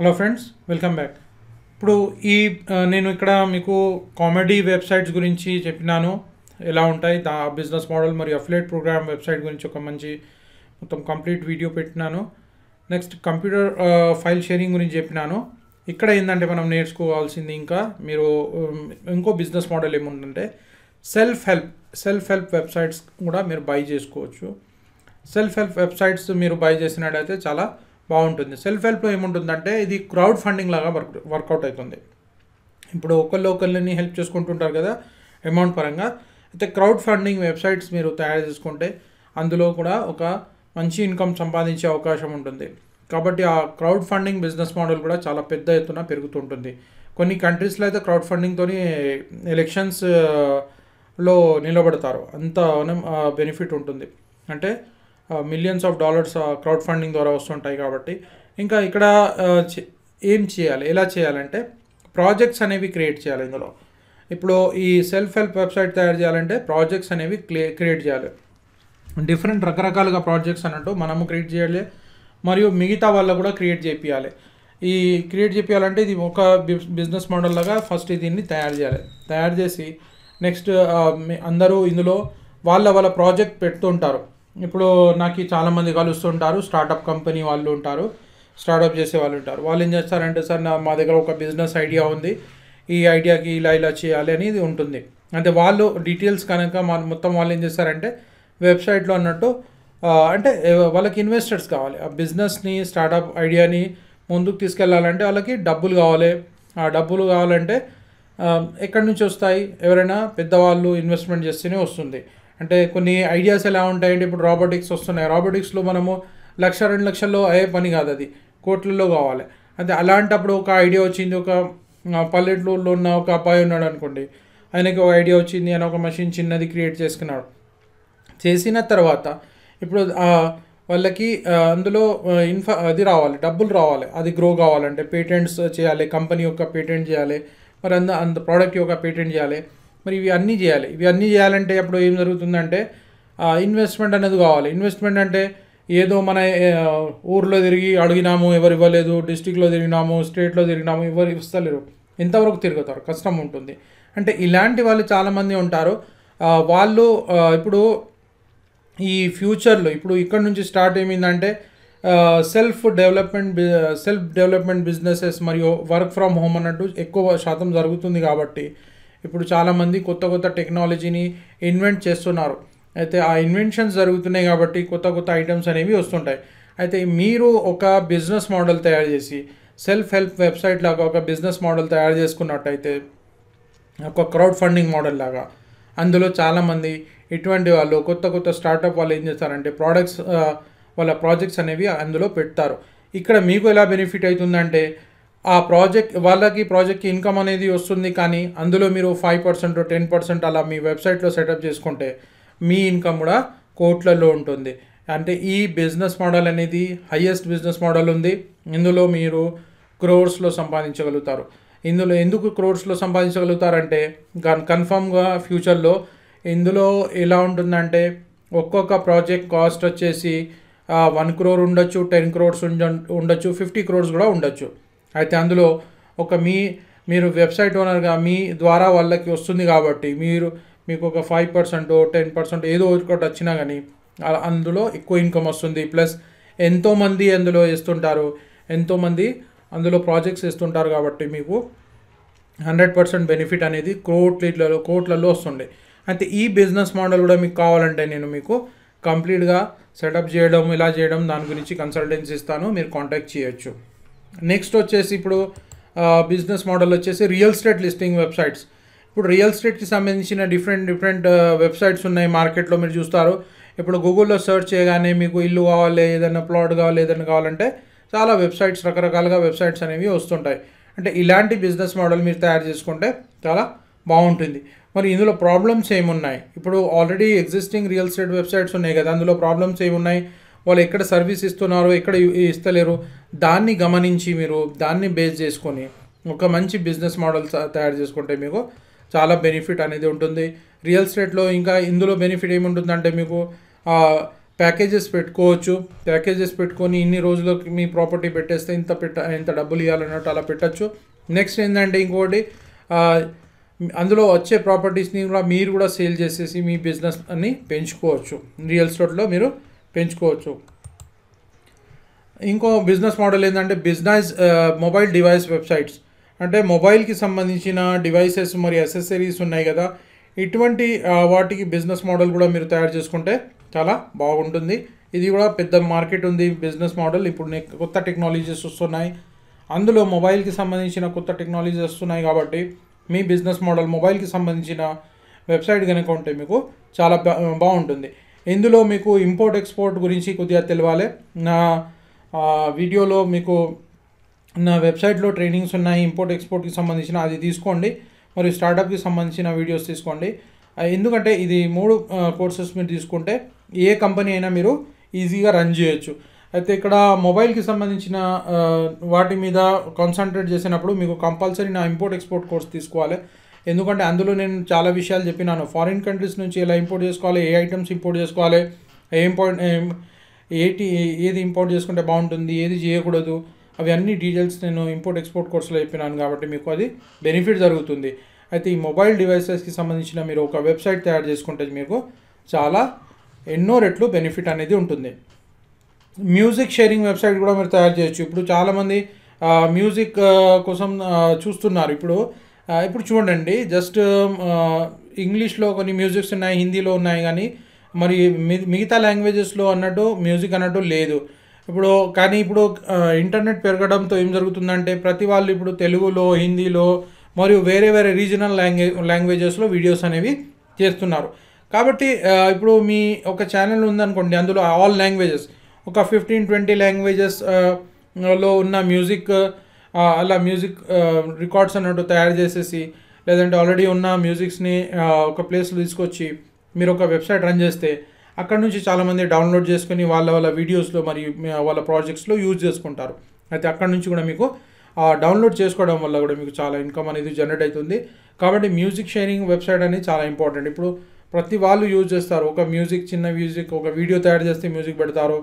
hello friends welcome back ఇప్పుడు ఈ ఆ, నేను ఇక్కడ మీకు కామెడీ వెబ్సైట్స్ గురించి చెప్పినాను ఎలా ఉంటాయి దా బిజినెస్ మోడల్ మరియు అఫిలేట్ ప్రోగ్రామ్ వెబ్సైట్ గురించి ఒక మంచి మొత్తం కంప్లీట్ వీడియో పెట్టినాను నెక్స్ట్ కంప్యూటర్ ఫైల్ షేరింగ్ గురించి చెప్పినాను ఇక్కడ ఏంటంటే మనం నేర్చుకోవాల్సింది ఇంకా మీరు ఉమ్, ఇంకో బిజినెస్ మోడల్ ఏముందంటే self help self help websites కూడా మీరు బై చేసుకోవచ్చు సెల్ఫ్ హెల్ప్ వెబ్సైట్స్ మీరు బై చేసినట్టయితే చాలా బాగుంటుంది సెల్ఫ్ హెల్ప్లో ఏముంటుందంటే ఇది క్రౌడ్ ఫండింగ్ లాగా వర్క్ వర్కౌట్ అవుతుంది ఇప్పుడు ఒకళ్ళు ఒకళ్ళని హెల్ప్ చేసుకుంటుంటారు కదా అమౌంట్ పరంగా అయితే క్రౌడ్ ఫండింగ్ వెబ్సైట్స్ మీరు తయారు చేసుకుంటే అందులో కూడా ఒక మంచి ఇన్కమ్ సంపాదించే అవకాశం ఉంటుంది కాబట్టి ఆ క్రౌడ్ ఫండింగ్ బిజినెస్ మోడల్ కూడా చాలా పెద్ద ఎత్తున పెరుగుతుంటుంది కొన్ని కంట్రీస్లో అయితే క్రౌడ్ ఫండింగ్తో ఎలక్షన్స్ లో నిలబడతారు అంత బెనిఫిట్ ఉంటుంది అంటే millions of dollars crowd funding ద్వారా వస్తుంటాయి కాబట్టి ఇంకా ఇక్కడ ఆ, చే- ఏం చేయాలి ఎలా చేయాలంటే ప్రాజెక్ట్స్ అనేవి క్రియేట్ చేయాలి ఇందులో ఇప్పుడు ఈ సెల్ఫ్ హెల్ప్ వెబ్సైట్ తయారు చేయాలంటే ప్రాజెక్ట్స్ అనేవి క్లే క్రియేట్ చేయాలి డిఫరెంట్ రకరకాలుగా ప్రాజెక్ట్స్ అన్నట్టు మనము క్రియేట్ చేయాలి మరియు మిగతా వాళ్ళకు కూడా క్రియేట్ చేపియాలి ఈ క్రియేట్ చేపియాలంటే ఇది ఒక బిజినెస్ మోడల్ లాగా ఫస్ట్ దీన్ని తయారు చేయాలి తయారు చేసి నెక్స్ట్ అందరూ ఇందులో వాళ్ళ వాళ్ళ ప్రాజెక్ట్ పెడుతుంటారు ఇప్పుడు నాకు చాలామంది కలుస్తుంటారు స్టార్టప్ కంపెనీ వాళ్ళు ఉంటారు స్టార్టప్ చేసే వాళ్ళు ఉంటారు వాళ్ళు ఏం చేస్తారంటే సార్ నా మా దగ్గర ఒక బిజినెస్ ఐడియా ఉంది ఈ ఐడియాకి ఇలా ఇలా చేయాలి అనేది ఉంటుంది అంటే వాళ్ళు డీటెయిల్స్ కనుక మన మొత్తం వాళ్ళు ఏం చేస్తారంటే వెబ్సైట్లో అన్నట్టు ఆ, అంటే ఏ, వాళ్ళకి ఇన్వెస్టర్స్ కావాలి ఆ బిజినెస్ని స్టార్టప్ ఐడియాని ముందుకు తీసుకెళ్ళాలంటే వాళ్ళకి డబ్బులు కావాలి ఆ డబ్బులు కావాలంటే ఆ, ఎక్కడి నుంచి వస్తాయి ఎవరైనా పెద్దవాళ్ళు ఇన్వెస్ట్మెంట్ చేస్తేనే వస్తుంది అంటే కొన్ని ఐడియాస్ ఎలా ఉంటాయంటే ఇప్పుడు రాబోటిక్స్ వస్తున్నాయి రాబోటిక్స్లో మనము లక్ష రెండు లక్షల్లో అయ్యే పని కాదు అది కోట్లలో కావాలి అంటే అలాంటప్పుడు ఒక ఐడియా వచ్చింది ఒక ఆ, పల్లెటూరులో ఉన్న ఒక అబ్బాయి ఉన్నాడు అనుకోండి ఆయనకి ఒక ఐడియా వచ్చింది ఆయన ఒక మెషిన్ చిన్నది క్రియేట్ చేసుకున్నాడు చేసిన తర్వాత ఇప్పుడు ఆ, వాళ్ళకి ఆ, అందులో ఇన్ఫా అది రావాలి డబ్బులు రావాలి అది గ్రో కావాలంటే పేటెంట్స్ చేయాలి కంపెనీ యొక్క పేటెంట్ చేయాలి మరి అంద అంత ప్రోడక్ట్ యొక్క పేటెంట్ చేయాలి మరి ఇవి అన్నీ చేయాలి ఇవి అన్నీ చేయాలంటే అప్పుడు ఏం జరుగుతుందంటే ఇన్వెస్ట్మెంట్ అనేది కావాలి ఇన్వెస్ట్మెంట్ అంటే ఏదో మన ఆ, ఊర్లో తిరిగి అడిగినాము ఎవరు ఇవ్వలేదు డిస్టిక్లో తిరిగినాము స్టేట్లో తిరిగినాము ఎవరు ఇస్తలేరు ఎంతవరకు తిరుగుతారు కష్టం ఉంటుంది అంటే ఇలాంటి వాళ్ళు చాలామంది ఉంటారు ఆ, వాళ్ళు ఆ, ఇప్పుడు ఈ ఫ్యూచర్లో ఇప్పుడు ఇక్కడ నుంచి స్టార్ట్ ఏమైందంటే self development self development businesses మరియు వర్క్ ఫ్రమ్ హోమ్ అన్నట్టు ఎక్కువ శాతం జరుగుతుంది కాబట్టి ఇప్పుడు చాలామంది కొత్త కొత్త టెక్నాలజీని ఇన్వెంట్ చేస్తున్నారు అయితే ఆ ఇన్వెన్షన్స్ జరుగుతున్నాయి కాబట్టి కొత్త కొత్త ఐటమ్స్ అనేవి వస్తుంటాయి అయితే మీరు ఒక బిజినెస్ మోడల్ తయారు చేసి సెల్ఫ్ హెల్ప్ వెబ్సైట్ లాగా ఒక బిజినెస్ మోడల్ తయారు చేసుకున్నట్టయితే ఒక క్రౌడ్ ఫండింగ్ మోడల్ లాగా అందులో చాలామంది ఇటువంటి వాళ్ళు కొత్త కొత్త స్టార్టప్ వాళ్ళు ఏం చేస్తారంటే ప్రోడక్ట్స్ వాళ్ళ ప్రాజెక్ట్స్ అనేవి అందులో పెడతారు ఇక్కడ మీకు ఎలా బెనిఫిట్ అవుతుందంటే ఆ ప్రాజెక్ట్ వాళ్ళకి ప్రాజెక్ట్కి ఇన్కమ్ అనేది వస్తుంది కానీ అందులో మీరు ఫైవ్ పర్సెంట్ టెన్ పర్సెంట్ అలా మీ వెబ్సైట్లో సెటప్ చేసుకుంటే మీ ఇన్కమ్ కూడా కోట్లలో ఉంటుంది అంటే ఈ బిజినెస్ మోడల్ అనేది హయ్యెస్ట్ బిజినెస్ మోడల్ ఉంది ఇందులో మీరు క్రోర్స్లో సంపాదించగలుగుతారు ఇందులో ఎందుకు క్రోర్స్లో సంపాదించగలుగుతారంటే కన్ కన్ఫామ్గా ఫ్యూచర్లో ఇందులో ఎలా ఉంటుందంటే ఒక్కొక్క ప్రాజెక్ట్ కాస్ట్ వచ్చేసి వన్ క్రోర్ ఉండొచ్చు టెన్ క్రోర్స్ ఉండ ఉండొచ్చు ఫిఫ్టీ క్రోర్స్ కూడా ఉండొచ్చు అయితే అందులో ఒక మీ మీరు వెబ్సైట్ ఓనర్గా మీ ద్వారా వాళ్ళకి వస్తుంది కాబట్టి మీరు మీకు ఒక ఫైవ్ పర్సెంట్ టెన్ పర్సెంట్ ఏదో ఒకటి వచ్చినా కానీ ఆ- అందులో ఎక్కువ ఇన్కమ్ వస్తుంది ప్లస్ ఎంతోమంది అందులో వేస్తుంటారు ఎంతోమంది అందులో ప్రాజెక్ట్స్ ఇస్తుంటారు కాబట్టి మీకు హండ్రెడ్ పర్సెంట్ బెనిఫిట్ అనేది కోట్లలో కోట్లలో వస్తుండే అయితే ఈ బిజినెస్ మోడల్ కూడా మీకు కావాలంటే నేను మీకు కంప్లీట్గా సెటప్ చేయడం ఇలా చేయడం దాని గురించి కన్సల్టెన్సీ ఇస్తాను మీరు కాంటాక్ట్ చేయొచ్చు నెక్స్ట్ వచ్చేసి ఇప్పుడు బిజినెస్ మోడల్ వచ్చేసి రియల్ ఎస్టేట్ లిస్టింగ్ వెబ్సైట్స్ ఇప్పుడు రియల్ ఎస్టేట్కి సంబంధించిన డిఫరెంట్ డిఫరెంట్ వెబ్సైట్స్ ఉన్నాయి మార్కెట్లో మీరు చూస్తారు ఇప్పుడు గూగుల్లో సెర్చ్ చేయగానే మీకు ఇల్లు కావాలి ఏదైనా ప్లాట్ కావాలి ఏదైనా కావాలంటే చాలా వెబ్సైట్స్ రకరకాలుగా వెబ్సైట్స్ అనేవి వస్తుంటాయి అంటే ఇలాంటి బిజినెస్ మోడల్ మీరు తయారు చేసుకుంటే చాలా బాగుంటుంది మరి ఇందులో ప్రాబ్లమ్స్ ఏమున్నాయి ఇప్పుడు already existing real estate websites ఉన్నాయి కదా అందులో ప్రాబ్లమ్స్ ఏమున్నాయి వాళ్ళు ఎక్కడ సర్వీస్ ఇస్తున్నారో ఎక్కడ ఇ- ఇస్తలేరు దాన్ని గమనించి మీరు దాన్ని బేస్ చేసుకొని ఒక మంచి బిజినెస్ మోడల్ త- తయారు చేసుకుంటే మీకు చాలా బెనిఫిట్ అనేది ఉంటుంది రియల్ ఎస్టేట్లో ఇంకా ఇందులో బెనిఫిట్ ఏముంటుందంటే మీకు ప్యాకేజెస్ పెట్టుకోవచ్చు ప్యాకేజెస్ పెట్టుకొని ఇన్ని రోజులకి మీ ప్రాపర్టీ పెట్టేస్తే ఇంత పెట్ట ఇంత డబ్బులు ఇవ్వాలన్నట్టు అలా పెట్టచ్చు నెక్స్ట్ ఏంటంటే ఇంకోటి ఆ, అందులో వచ్చే ప్రాపర్టీస్ని కూడా మీరు కూడా సేల్ చేసేసి మీ బిజినెస్ అని పెంచుకోవచ్చు రియల్ ఎస్టేట్లో మీరు పెంచుకోవచ్చు ఇంకో బిజినెస్ మోడల్ ఏంటంటే బిజినెస్ మొబైల్ డివైస్ వెబ్సైట్స్ అంటే మొబైల్కి సంబంధించిన డివైసెస్ మరి అసెసరీస్ ఉన్నాయి కదా ఇటువంటి ఆ, వాటికి బిజినెస్ మోడల్ కూడా మీరు తయారు చేసుకుంటే చాలా బాగుంటుంది ఇది కూడా పెద్ద మార్కెట్ ఉంది బిజినెస్ మోడల్ ఇప్పుడు నే- కొత్త టెక్నాలజీస్ వస్తున్నాయి అందులో మొబైల్కి సంబంధించిన కొత్త టెక్నాలజీస్ వస్తున్నాయి కాబట్టి మీ బిజినెస్ మోడల్ మొబైల్కి సంబంధించిన వెబ్సైట్ కనుక ఉంటే మీకు చాలా బా- బాగుంటుంది ఇందులో మీకు ఇంపోర్ట్ ఎక్స్పోర్ట్ గురించి కొద్దిగా తెలియాలి నా ఆ, వీడియోలో మీకు నా వెబ్సైట్లో ట్రైనింగ్స్ ఉన్నాయి ఇంపోర్ట్ ఎక్స్పోర్ట్కి సంబంధించిన అది తీసుకోండి మరియు స్టార్టప్కి సంబంధించిన వీడియోస్ తీసుకోండి ఆ, ఎందుకంటే ఇది మూడు కోర్సెస్ మీరు తీసుకుంటే ఏ కంపెనీ అయినా మీరు ఈజీగా రన్ చేయొచ్చు అయితే ఇక్కడ మొబైల్కి సంబంధించిన ఆ, వాటి మీద కాన్సన్ట్రేట్ చేసినప్పుడు మీకు కంపల్సరీ నా ఇంపోర్ట్ ఎక్స్పోర్ట్ కోర్స్ తీసుకోవాలి ఎందుకంటే అందులో నేను చాలా విషయాలు చెప్పినాను ఫారిన్ కంట్రీస్ నుంచి ఎలా ఇంపోర్ట్ చేసుకోవాలి ఏ ఐటమ్స్ ఇంపోర్ట్ చేసుకోవాలి ఏం పాయింట్ ఏం- ఏటి ఏది ఇంపోర్ట్ చేసుకుంటే బాగుంటుంది ఏది చేయకూడదు అవి అన్ని డీటెయిల్స్ నేను ఇంపోర్ట్ ఎక్స్పోర్ట్ కోర్సులో చెప్పినాను కాబట్టి మీకు అది బెనిఫిట్ జరుగుతుంది అయితే ఈ మొబైల్ డివైసెస్కి సంబంధించిన మీరు ఒక వెబ్సైట్ తయారు చేసుకుంటే మీకు చాలా ఎన్నో రెట్లు బెనిఫిట్ అనేది ఉంటుంది మ్యూజిక్ షేరింగ్ వెబ్సైట్ కూడా మీరు తయారు చేయొచ్చు ఇప్పుడు చాలామంది ఆ, మ్యూజిక్ ఆ, కోసం ఆ, చూస్తున్నారు ఇప్పుడు ఆ, ఇప్పుడు చూడండి జస్ట్ ఆ, ఇంగ్లీష్లో కొన్ని మ్యూజిక్స్ ఉన్నాయి హిందీలో ఉన్నాయి కానీ మరి మి- మిగతా లాంగ్వేజెస్లో అన్నట్టు మ్యూజిక్ అన్నట్టు లేదు ఇప్పుడు కానీ ఇప్పుడు ఆ, ఇంటర్నెట్ పెరగడంతో ఏం జరుగుతుందంటే ప్రతి వాళ్ళు ఇప్పుడు తెలుగులో హిందీలో మరియు వేరే వేరే రీజనల్ లాంగ్వేజ్ లాంగ్వేజెస్లో వీడియోస్ అనేవి చేస్తున్నారు కాబట్టి ఆ, ఇప్పుడు మీ ఒక ఛానల్ ఉందనుకోండి అందులో ఆల్ లాంగ్వేజెస్ ఒక ఫిఫ్టీన్ ట్వంటీ లాంగ్వేజెస్ లో ఉన్న మ్యూజిక్ ఆ, అలా మ్యూజిక్ రికార్డ్స్ అన్నట్టు తయారు చేసేసి లేదంటే ఆల్రెడీ ఉన్న మ్యూజిక్స్ని ఆ, ఒక ప్లేస్లో తీసుకొచ్చి మీరు ఒక వెబ్సైట్ రన్ చేస్తే అక్కడ నుంచి చాలామంది డౌన్లోడ్ చేసుకుని వాళ్ళ వాళ్ళ వీడియోస్లో మరియు మీ- వాళ్ళ ప్రాజెక్ట్స్లో యూజ్ చేసుకుంటారు అయితే అక్కడ నుంచి కూడా మీకు ఆ డౌన్లోడ్ చేసుకోవడం వల్ల కూడా మీకు చాలా ఇన్కమ్ అనేది జనరేట్ అవుతుంది కాబట్టి మ్యూజిక్ షేరింగ్ వెబ్సైట్ అనేది చాలా ఇంపార్టెంట్ ఇప్పుడు ప్రతి వాళ్ళు యూజ్ చేస్తారు ఒక మ్యూజిక్ చిన్న మ్యూజిక్ ఒక వీడియో తయారు చేస్తే మ్యూజిక్ పెడతారు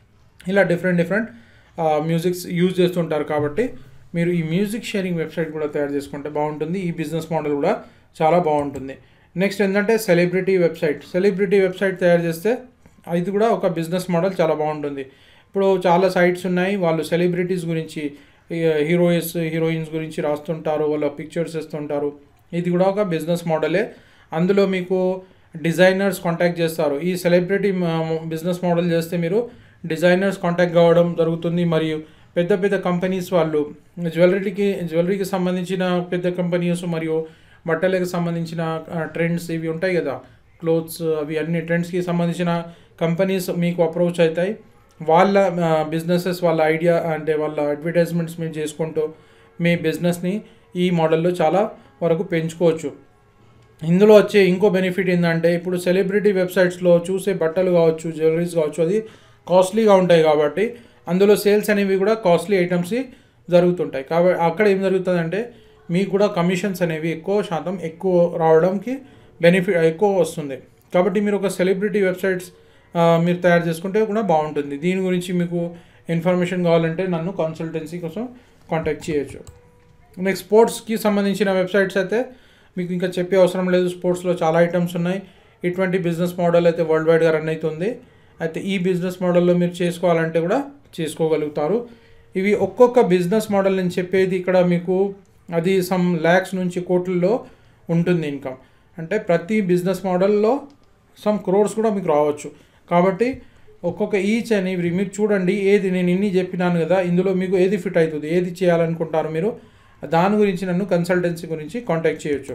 ఇలా డిఫరెంట్ డిఫరెంట్ మ్యూజిక్స్ యూజ్ చేస్తుంటారు కాబట్టి మీరు ఈ మ్యూజిక్ షేరింగ్ వెబ్సైట్ కూడా తయారు చేసుకుంటే బాగుంటుంది ఈ బిజినెస్ మోడల్ కూడా చాలా బాగుంటుంది నెక్స్ట్ ఏంటంటే సెలబ్రిటీ వెబ్సైట్ సెలబ్రిటీ వెబ్సైట్ తయారు చేస్తే ఇది కూడా ఒక బిజినెస్ మోడల్ చాలా బాగుంటుంది ఇప్పుడు చాలా సైట్స్ ఉన్నాయి వాళ్ళు సెలబ్రిటీస్ గురించి హీరోయిన్స్ హీరోయిన్స్ గురించి రాస్తుంటారు వాళ్ళ పిక్చర్స్ ఇస్తుంటారు ఇది కూడా ఒక బిజినెస్ మోడలే అందులో మీకు డిజైనర్స్ కాంటాక్ట్ చేస్తారు ఈ సెలబ్రిటీ బిజినెస్ మోడల్ చేస్తే మీరు డిజైనర్స్ కాంటాక్ట్ కావడం జరుగుతుంది మరియు పెద్ద పెద్ద కంపెనీస్ వాళ్ళు జ్యువెలరీకి జ్యువెలరీకి సంబంధించిన పెద్ద కంపెనీస్ మరియు బట్టలకు సంబంధించిన ట్రెండ్స్ ఇవి ఉంటాయి కదా క్లోత్స్ అవి అన్ని ట్రెండ్స్కి సంబంధించిన కంపెనీస్ మీకు అప్రోచ్ అవుతాయి వాళ్ళ బిజినెసెస్ వాళ్ళ ఐడియా అంటే వాళ్ళ అడ్వర్టైజ్మెంట్స్ మీరు చేసుకుంటూ మీ బిజినెస్ని ఈ మోడల్లో చాలా వరకు పెంచుకోవచ్చు ఇందులో వచ్చే ఇంకో బెనిఫిట్ ఏంటంటే ఇప్పుడు సెలబ్రిటీ వెబ్సైట్స్లో చూసే బట్టలు కావచ్చు జ్యువెలరీస్ కావచ్చు అది కాస్ట్లీగా ఉంటాయి కాబట్టి అందులో సేల్స్ అనేవి కూడా కాస్ట్లీ ఐటమ్స్ జరుగుతుంటాయి కాబట్టి అక్కడ ఏం జరుగుతుందంటే మీకు కూడా కమిషన్స్ అనేవి ఎక్కువ శాతం ఎక్కువ రావడానికి బెనిఫిట్ ఎక్కువ వస్తుంది కాబట్టి మీరు ఒక సెలబ్రిటీ వెబ్సైట్స్ ఆ, మీరు తయారు చేసుకుంటే కూడా బాగుంటుంది దీని గురించి మీకు ఇన్ఫర్మేషన్ కావాలంటే నన్ను కన్సల్టెన్సీ కోసం కాంటాక్ట్ చేయొచ్చు నెక్స్ట్ స్పోర్ట్స్కి సంబంధించిన వెబ్సైట్స్ అయితే మీకు ఇంకా చెప్పే అవసరం లేదు స్పోర్ట్స్లో చాలా ఐటమ్స్ ఉన్నాయి ఇటువంటి బిజినెస్ మోడల్ అయితే వరల్డ్ వైడ్గా రన్ అవుతుంది అయితే ఈ బిజినెస్ మోడల్లో మీరు చేసుకోవాలంటే కూడా చేసుకోగలుగుతారు ఇవి ఒక్కొక్క బిజినెస్ మోడల్ నేను చెప్పేది ఇక్కడ మీకు అది సమ్ ల్యాక్స్ నుంచి కోట్లలో ఉంటుంది ఇన్కమ్ అంటే ప్రతి బిజినెస్ మోడల్లో సమ్ క్రోర్స్ కూడా మీకు రావచ్చు కాబట్టి ఒక్కొక్క ఈచ్ అని ఇవి మీరు చూడండి ఏది నేను ఇన్ని చెప్పినాను కదా ఇందులో మీకు ఏది ఫిట్ అవుతుంది ఏది చేయాలనుకుంటారు మీరు దాని గురించి నన్ను కన్సల్టెన్సీ గురించి కాంటాక్ట్ చేయొచ్చు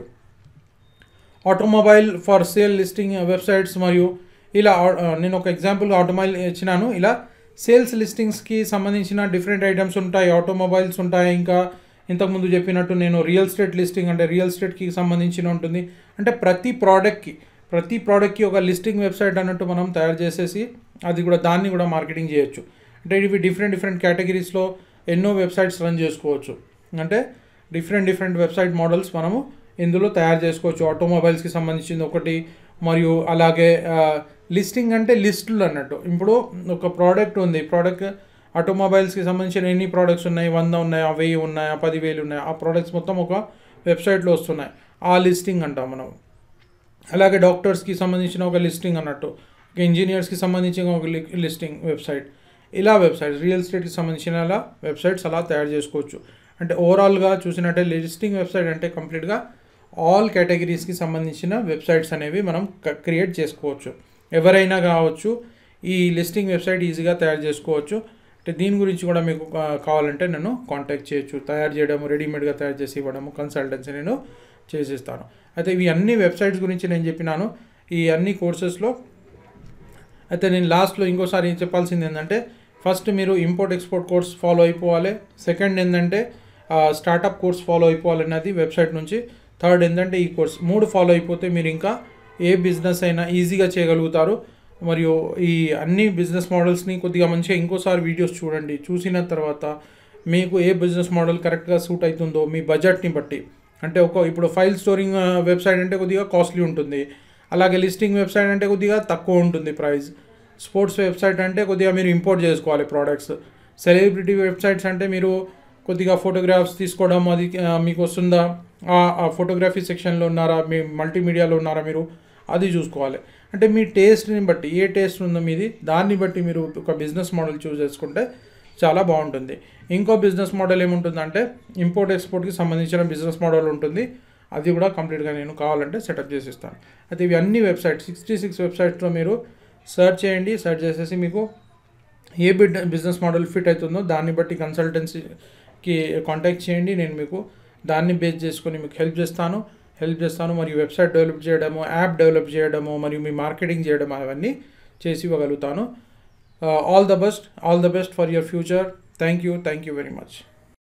automobile for sale listing websites మరియు ఇలా ఆ, నేను ఒక ఎగ్జాంపుల్ ఆటోమొబైల్ ఇచ్చినాను ఇలా సేల్స్ లిస్టింగ్స్కి సంబంధించిన డిఫరెంట్ ఐటమ్స్ ఉంటాయి ఆటోమొబైల్స్ ఉంటాయి ఇంకా ఇంతకుముందు చెప్పినట్టు నేను రియల్ ఎస్టేట్ లిస్టింగ్ అంటే రియల్ ఎస్టేట్కి సంబంధించిన ఉంటుంది అంటే ప్రతి ప్రోడక్ట్కి ప్రతి ప్రోడక్ట్కి ఒక లిస్టింగ్ వెబ్సైట్ అన్నట్టు మనం తయారు చేసేసి అది కూడా దాన్ని కూడా మార్కెటింగ్ చేయొచ్చు అంటే ఇవి డిఫరెంట్ డిఫరెంట్ కేటగిరీస్లో ఎన్నో వెబ్సైట్స్ రన్ చేసుకోవచ్చు అంటే డిఫరెంట్ డిఫరెంట్ వెబ్సైట్ మోడల్స్ మనము ఇందులో తయారు చేసుకోవచ్చు ఆటోమొబైల్స్కి సంబంధించింది ఒకటి మరియు అలాగే లిస్టింగ్ అంటే లిస్టులు అన్నట్టు ఇప్పుడు ఒక ప్రోడక్ట్ ఉంది ప్రోడక్ట్ ఆటోమొబైల్స్కి సంబంధించిన ఎన్ని ప్రోడక్ట్స్ ఉన్నాయి వంద ఉన్నాయా వెయ్యి ఉన్నాయా పదివేలు ఉన్నాయా ఆ ప్రోడక్ట్స్ మొత్తం ఒక వెబ్సైట్లో వస్తున్నాయి ఆ లిస్టింగ్ అంటాం మనం అలాగే డాక్టర్స్కి సంబంధించిన ఒక లిస్టింగ్ అన్నట్టు ఒక ఇంజనీర్స్కి సంబంధించిన ఒక లిస్టింగ్ వెబ్సైట్ ఇలా వెబ్సైట్స్ రియల్ ఎస్టేట్కి సంబంధించిన అలా వెబ్సైట్స్ అలా తయారు చేసుకోవచ్చు అంటే ఓవరాల్గా చూసినట్టే లిస్టింగ్ వెబ్సైట్ అంటే కంప్లీట్గా ఆల్ కేటగిరీస్కి సంబంధించిన వెబ్సైట్స్ అనేవి మనం క్రియేట్ చేసుకోవచ్చు ఎవరైనా కావచ్చు ఈ లిస్టింగ్ వెబ్సైట్ ఈజీగా తయారు చేసుకోవచ్చు అంటే దీని గురించి కూడా మీకు కా- కావాలంటే నన్ను కాంటాక్ట్ చేయొచ్చు తయారు చేయడము రెడీమేడ్గా తయారు చేసి ఇవ్వడము కన్సల్టెన్సీ నేను చేసిస్తాను అయితే ఇవి అన్ని వెబ్సైట్స్ గురించి నేను చెప్పినాను ఈ అన్ని కోర్సెస్లో అయితే నేను లాస్ట్లో ఇంకోసారి ఏం చెప్పాల్సింది ఏంటంటే ఫస్ట్ మీరు ఇంపోర్ట్ ఎక్స్పోర్ట్ కోర్స్ ఫాలో అయిపోవాలి సెకండ్ ఏంటంటే స్టార్టప్ కోర్స్ ఫాలో అయిపోవాలి అన్నది వెబ్సైట్ నుంచి థర్డ్ ఏంటంటే ఈ కోర్స్ మూడు ఫాలో అయిపోతే మీరు ఇంకా ఏ బిజినెస్ అయినా ఈజీగా చేయగలుగుతారు మరియు ఈ అన్ని బిజినెస్ మోడల్స్ని కొద్దిగా మంచిగా ఇంకోసారి వీడియోస్ చూడండి చూసిన తర్వాత మీకు ఏ బిజినెస్ మోడల్ కరెక్ట్గా సూట్ అవుతుందో మీ బడ్జెట్ని బట్టి అంటే ఒక ఇప్పుడు ఫైల్ స్టోరింగ్ వెబ్సైట్ అంటే కొద్దిగా కాస్ట్లీ ఉంటుంది అలాగే లిస్టింగ్ వెబ్సైట్ అంటే కొద్దిగా తక్కువ ఉంటుంది ప్రైస్ స్పోర్ట్స్ వెబ్సైట్ అంటే కొద్దిగా మీరు ఇంపోర్ట్ చేసుకోవాలి ప్రోడక్ట్స్ సెలబ్రిటీ వెబ్సైట్స్ అంటే మీరు కొద్దిగా ఫోటోగ్రాఫ్స్ తీసుకోవడం అది ఆ, మీకు వస్తుందా ఆ ఫోటోగ్రఫీ సెక్షన్లో ఉన్నారా మీ మల్టీమీడియాలో ఉన్నారా మీరు అది చూసుకోవాలి అంటే మీ టేస్ట్ని బట్టి ఏ టేస్ట్ ఉందో మీది దాన్ని బట్టి మీరు ఒక బిజినెస్ మోడల్ చూస్ చేసుకుంటే చాలా బాగుంటుంది ఇంకో బిజినెస్ మోడల్ ఏముంటుందంటే ఇంపోర్ట్ ఎక్స్పోర్ట్కి సంబంధించిన బిజినెస్ మోడల్ ఉంటుంది అది కూడా కంప్లీట్గా నేను కావాలంటే సెటప్ చేసి ఇస్తాను అయితే ఇవి అన్ని వెబ్సైట్స్ సిక్స్టీ సిక్స్ వెబ్సైట్స్లో మీరు సెర్చ్ చేయండి సెర్చ్ చేసేసి మీకు ఏ బిడ్ బిజినెస్ మోడల్ ఫిట్ అవుతుందో దాన్ని బట్టి కన్సల్టెన్సీకి కాంటాక్ట్ చేయండి నేను మీకు దాన్ని బేస్ చేసుకొని మీకు హెల్ప్ చేస్తాను హెల్ప్ చేస్తాను మరియు వెబ్సైట్ డెవలప్ చేయడము యాప్ డెవలప్ చేయడము మరియు మీ మార్కెటింగ్ చేయడం అవన్నీ చేసి ఇవ్వగలుగుతాను all the best all the best for your future thank you thank you very much